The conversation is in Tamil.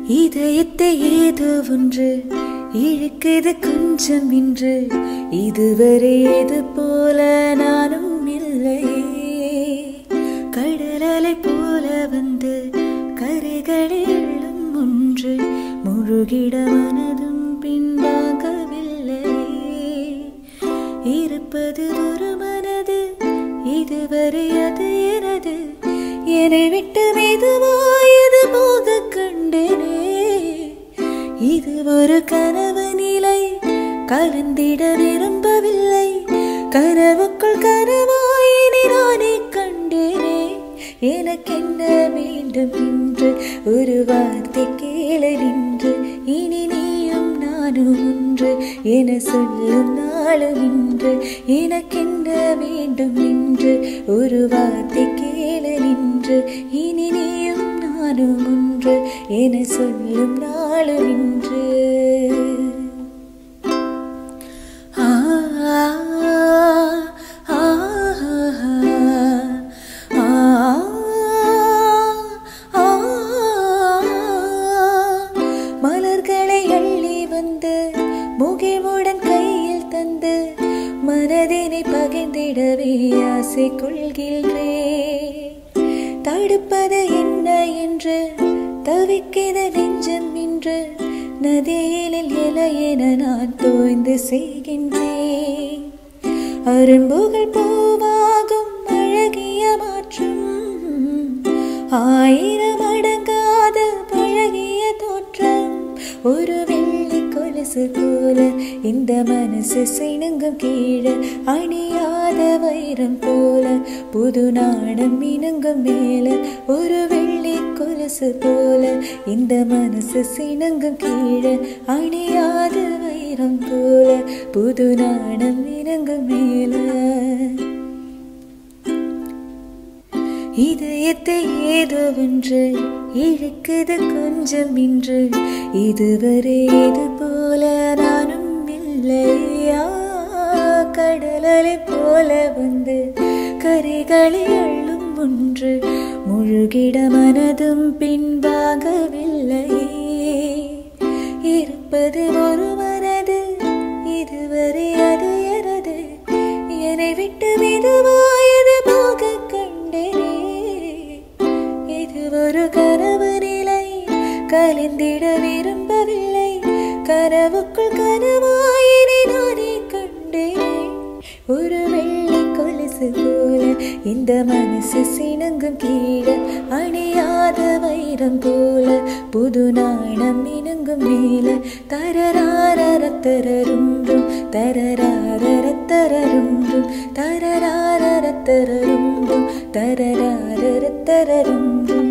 இதயத்தை ஏதோ ஒன்று இழுக்குது கொஞ்சம் இன்று இதுவரை இது போல நானும் இல்லை கடலலை போல வந்து கரைகளிலும் ஒன்று முழுகிட மனதும் பின்வாங்கவில்லை இருப்பது ஒரு மனது இதுவரை அது எனது என்னை விட்டு மெதுவாயது போக கண்டேனே இது ஒரு கனவு நிலை கலந்திட விரும்பவில்லை கனவுக்குள் கனவாயினை நானே கண்டேனே எனக்கென்ன வேண்டும் என்று ஒரு வார்த்தை கேள நின்று இனி நீயும் நானும் ஒன்று என சொல்லும் நாளும் இன்று எனக்கென்ன வேண்டும் என்று ஒரு வார்த்தை கேள நின்று இனி நீயும் நானும் ஒன்று என சொல்லும் நாளும் இன்று ஆ ஆ மலர்களை அள்ளி வந்து முகிழ்வுடன் கையில் தந்து மனதினை பகிர்ந்திடவே ஆசை கொள்கின்றே தடுப்பது என்ன என்று தவிக்கிற நெஞ்சம் இன்று நதியிலில் இலையென நான் தோய்ந்து செய்கின்றேன் அரும்புகள் பூவாகும் அழகிய மாற்றம் ஆயிரம் அடங்காத பழகிய தோற்றம் ஒரு வெள்ளி கொலுசு போல இந்த மனசு சினுங்கும் கீழே அணியாத வைரம் போல புது நாடம் மினுங்கும் மேல ஒரு வெள்ளி கொலுசு போல இந்த மனசு சினுங்கும் கீழே அணியாத வைரம் போல புது நாடம் மினுங்கும் மேல இதயத்தை ஏதோ ஒன்று இழுக்குது கொஞ்சம் இன்று இதுவரை இது போல நானும் இல்லையா கடலலை போல வந்து கரைகளை அள்ளும் ஒன்று முழுகிட மனதும் பின்வாங்கவில்லை இருப்பது ஒரு மனது இதுவரை அது எனது என்னை விட்டு மெதுவாயது போக கண்டேனே இது ஒரு கனவு நிலை கலந்திட விரும்பவில்லை கனவுக்குள் கனவாயினை நானே கண்டேனே ஒரு வெள்ளி கொலுசு போல இந்த மனசு சினுங்கும் கீழே அணியாத வைரம் போல புது நாணம் இணுங்கும் மேல தரராரத்தரருன்றும் தரராரத்தரருன்றும் தரராரத்தரருன்றும் தரராரத்தரருன்றும்